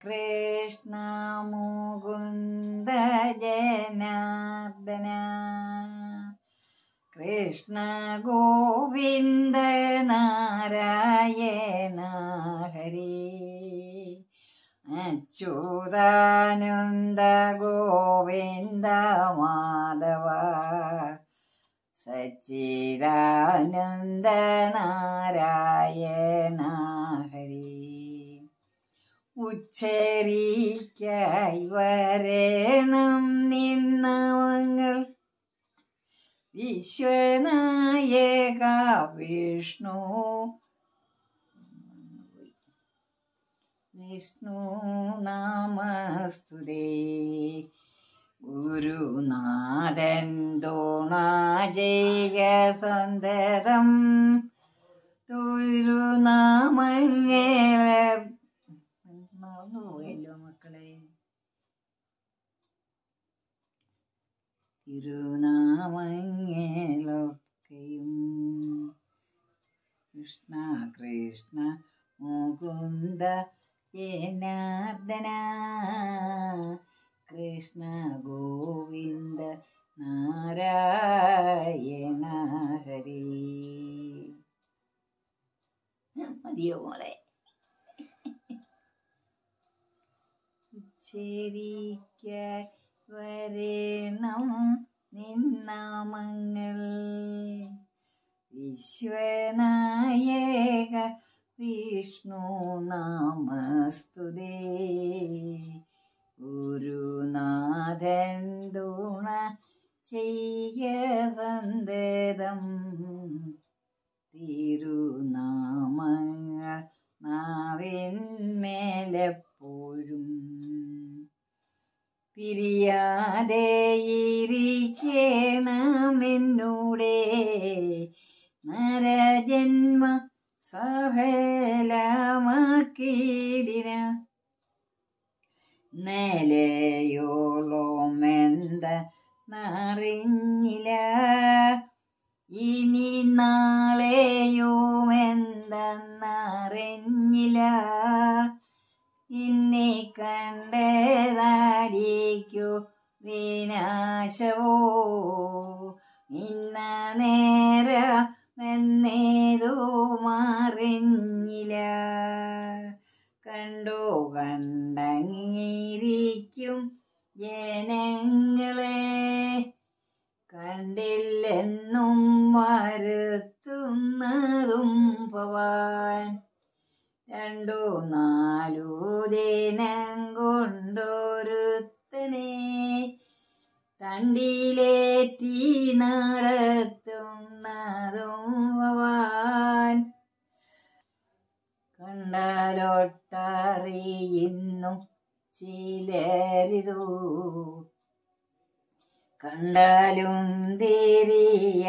കൃഷ്ണ മുകുന്ദ ജനാർദ്ദന കൃഷ്ണ ഗോവിന്ദ നാരായണ ഹരി അച്യുതാനന്ദ ഗോവിന്ദ മാധവ സച്ചിദാനന്ദ നാരായണ ഹരി ഉച്ചരിക്കായി വരണം നിന്നവങ്ങൾ വിശ്വനായക വിഷ്ണു വിഷ്ണു നാമസ്തുതേ ഗുരുനാഥൻ ദോണാജയ സന്തതം തുരുനാമങ്ങളെ മറന്നുപോയല്ലോ മക്കളെ തിരുനാമങ്ങളൊക്കെയും കൃഷ്ണ കൃഷ്ണ മുകുന്ദ ജനാർദ്ദന കൃഷ്ണ ഗോവിന്ദ നാരായണ ഹരി മതിയോ മോളെ ഉച്ചരിക്കായി വരണം നിന്നാമങ്ങൾ വിശ്വനായക വിഷ്ണു നാമസ്തുതേ ഗുരുനാഥൻ തുണ ചെയ്യ സന്തതം തിരുനാമങ്ങൾ നാവിന്മേലെപ്പോഴും പിരിയാതെ ഇരിക്കണമെന്നൂടെ നരജന്മ സഫലമാക്കിയിടിന നിലയോളമെന്ത നറിഞ്ഞില്ല ഇനി നാളെയുമെന്തെന്നറിഞ്ഞില്ല ഇന്നെ കണ്ടതാടിക്കു വിനാശവോ ഇന്ന നേരമെന്നേതു മാറിഞ്ഞില്ല കണ്ടു കണ്ടങ്ങിരിക്കും ജനങ്ങളെ കണ്ടില്ലെന്നും വരുത്തുന്നതും ഭവാൻ രണ്ടു നാലു ദിനം കൊണ്ടൊരുത്തനെ തണ്ടിലേറ്റി നടത്തുന്നതും ഭവാൻ കണ്ടാലൊട്ടറിയുന്നു ചിലരിതു കണ്ടാലും തിരിയ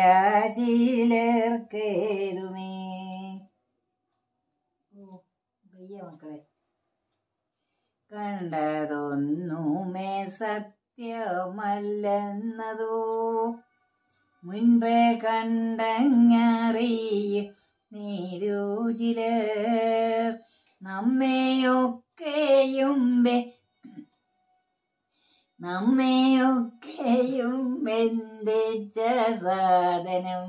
ചിലർക്കേതുമേ ഓ വയ്യ മക്കളെ കണ്ടതൊന്നുമേ സത്യമല്ലെന്നതോ മുൻപേ കണ്ടങ്ങറിയ നീരുചിലർ നമ്മെയൊക്കെയും ബെ- നമ്മെയൊക്കെയും ബന്ധിച്ച സാധനം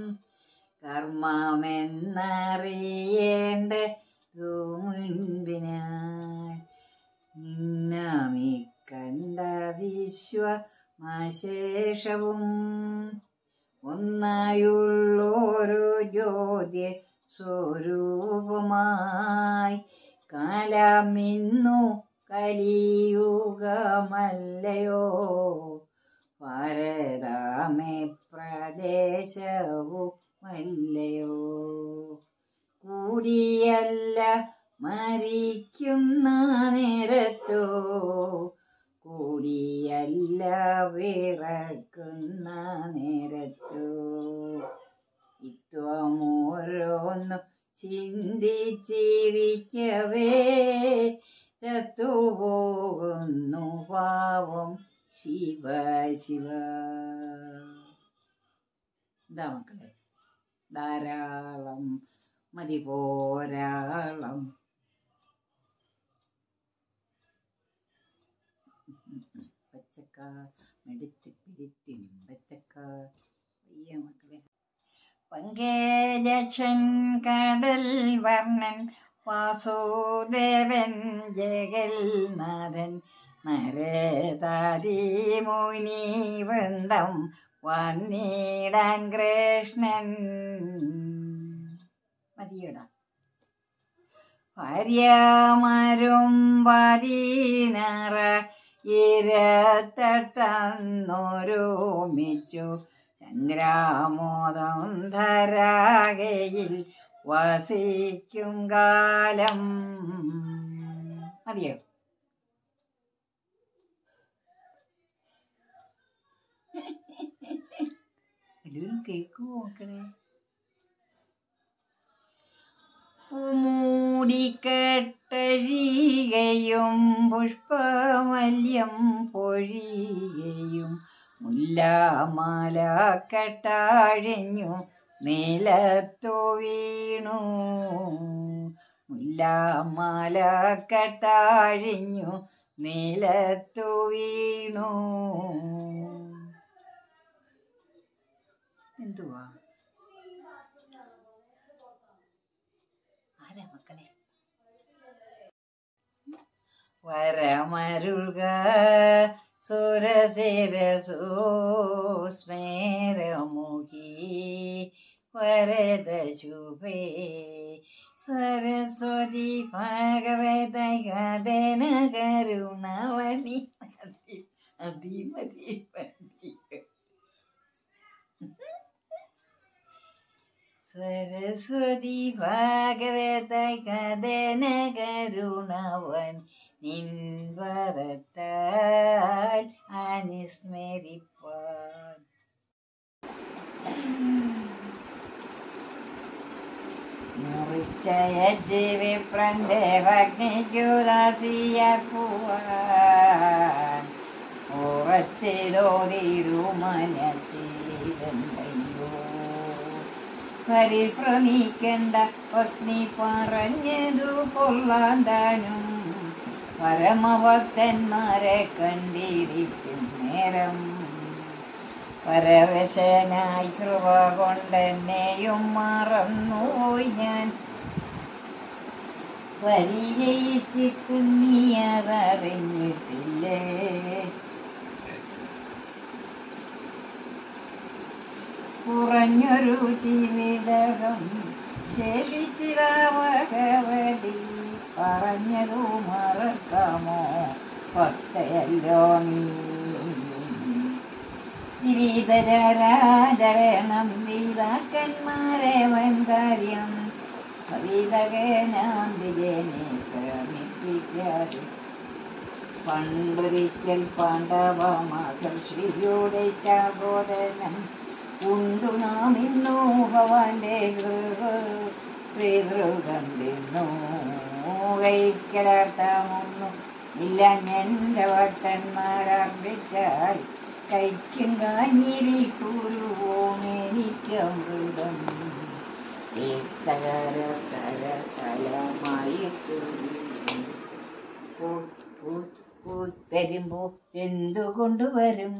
കർമ്മമെന്നറിയേണ്ട മുൻപിനായി നിന്നാമി കണ്ട വിശ്വമശേഷവും ഒന്നായുള്ളൊരു ജ്യോതി സ്വരൂപമായി കാലമിന്നു കലിയുഗമല്ലയോ ഭാരതാമേ പ്രദേശവുമല്ലയോ കൂടിയല്ല മരിക്കുന്ന നേരത്തോ കൂടിയല്ല വിറക്കുന്ന നേരത്തോ ഇത്വമോരോന്നു ചിന്തിച്ചിരിക്കവേ ചത്തുപോകുന്നു പാവം ശിവ ശിവ എന്താ മക്കളെ ധാരാളം മതി പോരാളം പച്ചക്ക മെടുത്തി പിരുത്തി പച്ചക്ക വയ്യ മക്കളെ പങ്കേജക്ഷൻ കടൽ വർണ്ണൻ വാസുദേവൻ ജഗൽനാഥൻ നരതാരി മുനി വൃന്ദം വന്നിടാൻ കൃഷ്ണൻ മതിയടാ ഭാര്യമാരും പതിനാറ ഇരുത്തട്ടന്നൊരുമിച്ചു ചന്ദ്രാമോദം ധരാകയിൽ വസിക്കും കാലം മതിയോ എല്ലാവരും കേൾക്കുമോ മക്കളെ മൂടിക്കെട്ടഴികയും പുഷ്പമല്യം പൊഴികയും മുല്ലമാല കെട്ടാഴിഞ്ഞു നിലത്തു വീണു മുല്ലമാല കെട്ടാഴിഞ്ഞു നിലത്തു വീണു എന്തുവാ ആരാ മക്കളെ വരമരുൾക സുരസിരസൂസ്മേരമുഖി വരദ ശുഭേ സരസ്വതി ഭഗവത ഗതന കരുണവണി അതിമതി സരസ്വതി ഭാഗവത കഥന കരുണവൻ നിൻവരത്താൽ അനുസ്മരിപ്പാൻ മുറിച്ചയ ജീവിപ്രന്റെ ഭഗ്നിക്കുദാസിയാക്കുവാൻ ഉറച്ചിലോതിരു മനസ്സിലെന്തയ്യോ പരിഭ്രമിക്കണ്ട പത്നി പറഞ്ഞതു കൊള്ളാൻ താനും പരമഭക്തന്മാരെ കണ്ടിരിക്കും നേരം പരവശനായി കൃപ കൊണ്ടെന്നെയും മറന്നുപോയി ഞാൻ പരിചയിച്ചിട്ട് നീ അതറിഞ്ഞിട്ടില്ലേ കുറഞ്ഞൊരു ജീവിതകം ശേഷിച്ചിതാ ഭഗവതി പറഞ്ഞതു മറക്കാമോ ഭക്തയല്ലോ നീ വിവിധരാചരണം വീതാക്കന്മാരെ വൻ കാര്യം സവിതകനാന്തികനെ ക്രമിപ്പിക്കാതെ പണ്ടൊരിക്കൽ പാണ്ഡവ മഹർഷിയുടെ ശാബോധനം ഉണ്ടു നാം ഇന്നു ഭവാന്റെ പിതൃകം തിന്നു കൈക്കലർത്താമൊന്നു ഇല്ല ഞന്റെ വട്ടന്മാരർപ്പിച്ചാൽ കൈക്കും കാഞ്ഞിരി കുരുവോണെനിക്കമൃതം ഏത്തകര സ്ഥല തലമായിട്ട് തരുമ്പോ എന്തു കൊണ്ടുവരും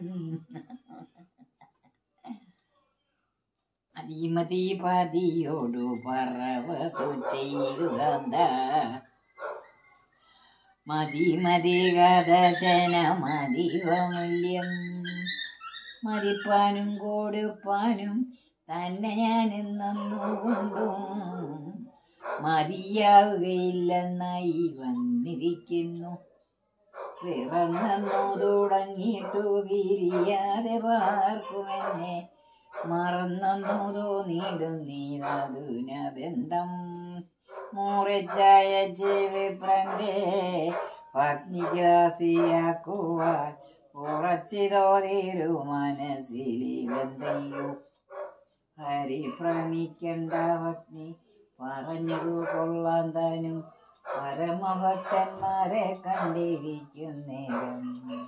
അധിമതി പതിയോടു പറവതു ചെയ്യുക മതി മതി കഥശന മതിവമൂല്യം മതിപ്പാനും കൊടുപ്പാനും തന്നെ ഞാൻ ഇന്നൊന്നുകൊണ്ടും മതിയാവുകയില്ലെന്നായി വന്നിരിക്കുന്നു പിറന്നു തുടങ്ങിയിട്ടു വിരിയാതെ പാർക്കുമെന്നെ മറന്നു തോന്നിയിടും നീതുന ബന്ധം മുറിച്ചായ ജീവിപ്രന്റെ പത്നികാസിയാക്കുവാൻ ഉറച്ചിതോ തീരു മനസ്സിലിവെന്തയ്യോ ഹരിഭ്രമിക്കണ്ട ഭക്തി പറഞ്ഞതു കൊള്ളാൻ താനും പരമഭക്തന്മാരെ കണ്ടിരിക്കും നേരം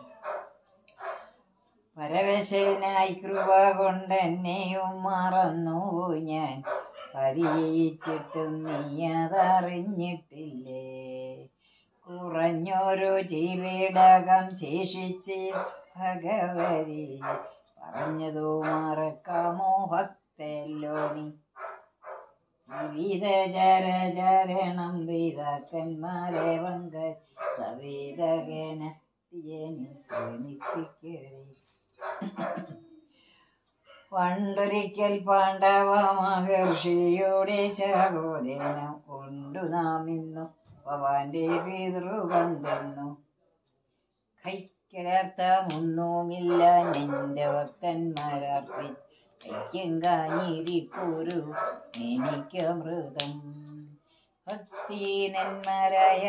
പരവശനായി കൃപ കൊണ്ടെന്നെയും മറന്നു ഞാൻ പരിചയിച്ചിട്ടും നീ അതറിഞ്ഞിട്ടില്ലേ കുറഞ്ഞൊരു ജീവിടകം ശേഷിച്ച് ഭഗവതി പറഞ്ഞതു മറക്കാമോ ഭക്തല്ലോ നീ വിവിധ ചരചരണം പിതാക്കന്മാരെ പങ്ക സവിതകന ശ്രമിപ്പിക്കരുത് പണ്ടൊരിക്കൽ പാണ്ഡവ മഹർഷിയുടെ ശകോദനം കൊണ്ടു നാം ഇന്നു ഭവാന്റെ പിതൃബന്ധന്നു കൈക്കലർത്ഥമൊന്നുമില്ല നിന്റെ ഭക്തന്മാരർപ്പി ഐക്യം കാഞ്ഞിരിക്കൂരു എനിക്ക് അമൃതം ഭക്തീനന്മാരായ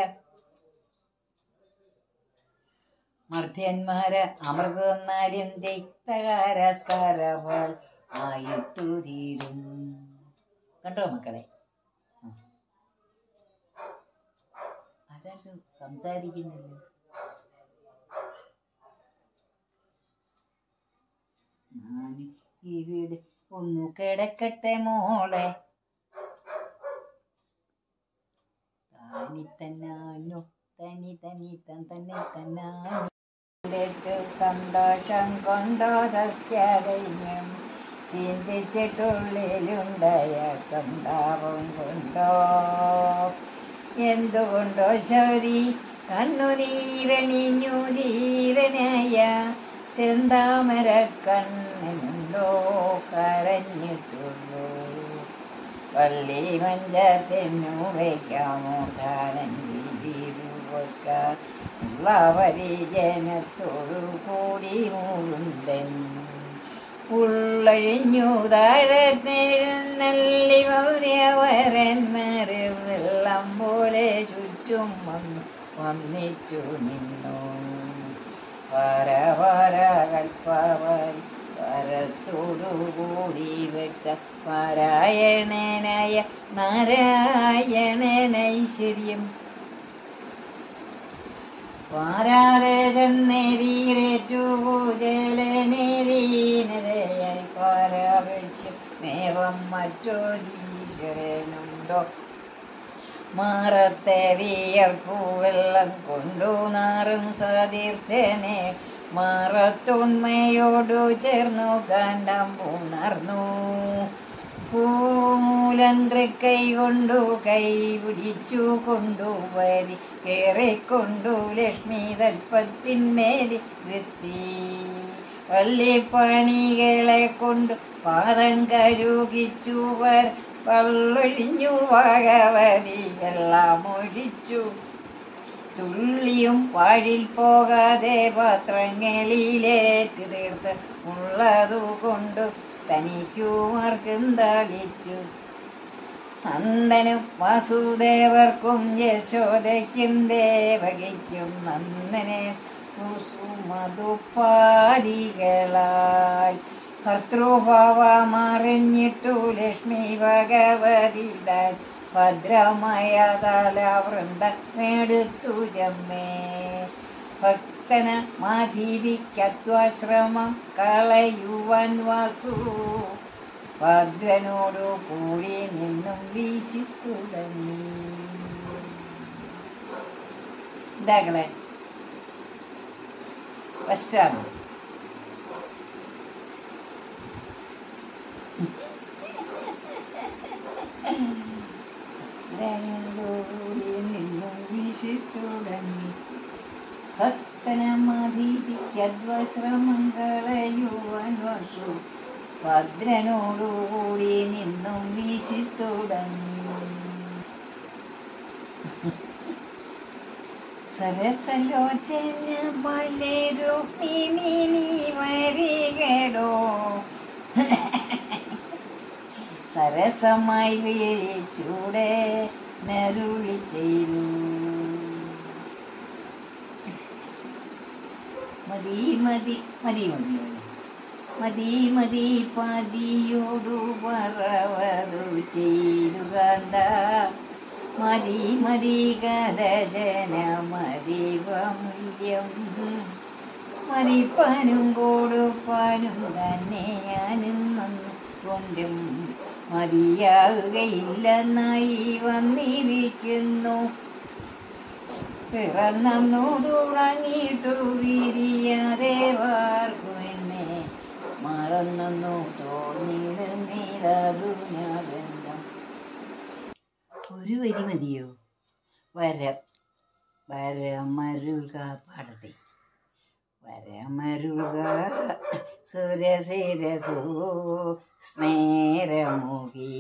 മർദ്ധ്യന്മാര് അമൃതന്നാലും തിക്തകാരസ്കാരപാൽ ആയിട്ടു തീരും കണ്ടോ മക്കളെ ആ. ആരാണ് സംസാരിക്കുന്നില്ല ഞാൻ ഇവിടെ ഒന്നു കിടക്കട്ടെ മോളെ താനി തന്നാനു തനി തനി തൻ തന്നെ തന്നാനു കണ്ടിട്ട് സന്തോഷം കൊണ്ടോ ദസ്യദൈന്യം ചിന്തിച്ചിട്ടുള്ളിലുണ്ടായ സന്താപം കൊണ്ടോ എന്തുകൊണ്ടോ ശരി കണ്ണുനീരണിഞ്ഞു ധീരനായ ചെന്താമര കണ്ണനുണ്ടോ കരഞ്ഞിട്ടുള്ളൂ പള്ളി മഞ്ചത്തിനു വയ്ക്കാമോ താനം ചെയ്തിരുവക്ക ഉള്ള പരിജനത്തോടു കൂടി മൂകുന്തൻ ഉള്ളഴിഞ്ഞു താഴത്തെഴുന്നള്ളി മൗര്യവരന്മാര് വെള്ളം പോലെ ചുറ്റും വന്നു വന്നിച്ചു നിന്നു പര പര കൽപ്പവരി പരത്തോടു കൂടി വെക്ക പാരായണനായ നാരായണനൈശ്വര്യം പാരാതെ ചെന്നേരീരേറ്റു ജലനേരീനതയായി പാരാവശ്യം മേവം മറ്റൊരീശ്വരനുണ്ടോ മാറത്തെ വിയർപ്പു വെള്ളം കൊണ്ടു നാറും സതീർത്ഥനെ മാറത്തുണ്മയോടു ചേർന്നു കണ്ടം പുണർന്നു പൂലന്ത്രക്കൈ കൊണ്ടു കൈ പിടിച്ചു കൊണ്ടുവരി കേറിക്കൊണ്ടു ലക്ഷ്മി തൽപ്പത്തിന്മേലി വൃത്തി വള്ളിപ്പണികളെ കൊണ്ടു പാദം കരുകിച്ചു വർ പള്ളൊഴിഞ്ഞു ഭഗവതി വെള്ളം ഒഴിച്ചു തുള്ളിയും പാഴിൽ പോകാതെ പാത്രങ്ങളിലേറ്റ് തീർത്ത് ഉള്ളതു കൊണ്ടു തനിക്കുമാർക്കും തളിച്ചു നന്ദനും വാസുദേവർക്കും യശോദയ്ക്കും ദേവകിക്കും നന്ദനെ കുസുമതുപ്പാലികളായി കർത്തൃഭാവമറിഞ്ഞിട്ടു ലക്ഷ്മി ഭഗവതി താൻ ഭദ്രമായ തലവൃന്ദ മേടുത്തു ചെമ്മേ ഭക്തന മാധീരിക്കത്വശ്രമം കളയുവാൻ വാസു ഭദ്രനോടു കൂടി നിന്നും വീശി തുടങ്ങി ഇതാകളെ ഫസ്റ്റാണ് ഭദ്രനോടുകൂടി നിന്നും വീശി തുടങ്ങി ഭക്തനമധീതിക്കദ്വശ്രമങ്ങളയുവാൻ വസു ഭദ്രനോടുകൂടി നിന്നും വീശി തുടങ്ങി സരസലോചന മലരുക്മിണി നീ വരികടോ സരസമായി വിളിച്ചൂടെ നരുളി ചെയ്തു മതി മതി മതി മതി മതി മതി പതിയോടു പറവതു ചെയ്തുകന്ത മതി മതി കദശന മതി വമുല്യം മരിപ്പാനും കൊടുപ്പാനും തന്നെ ഞാനും നന്നു കൊണ്ടും മതിയാകുകയില്ലെന്നായി വന്നിരിക്കുന്നു പിറന്നു തുടങ്ങിയിട്ടു വിരിയാതെ വാർക്കു എന്നെ മറന്നു തോന്നിരുന്നിരതു ഞാനെല്ലാം ഒരു വരി മതിയോ വരം വരമരുക പാടത്തെ വരമരുക സുരസിരസോ സ്മേരമുഖി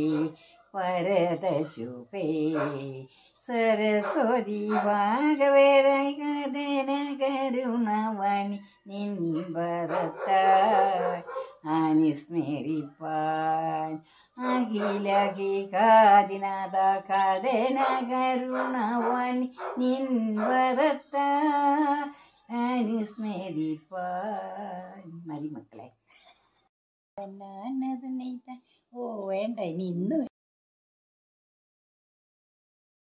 വരദശുപേ സരസ്വതി ഭാഗവത കഥന കരുണവണി നിൻവരത്ത അനുസ്മരിപ്പാൻ അഖിലകികാദിനാഥ കഥന കരുണവണി നിൻവരത്ത അനുസ്മരിപ്പാൻ മതി മക്കളെ ഓ വേണ്ട ഇനി ഇന്ന്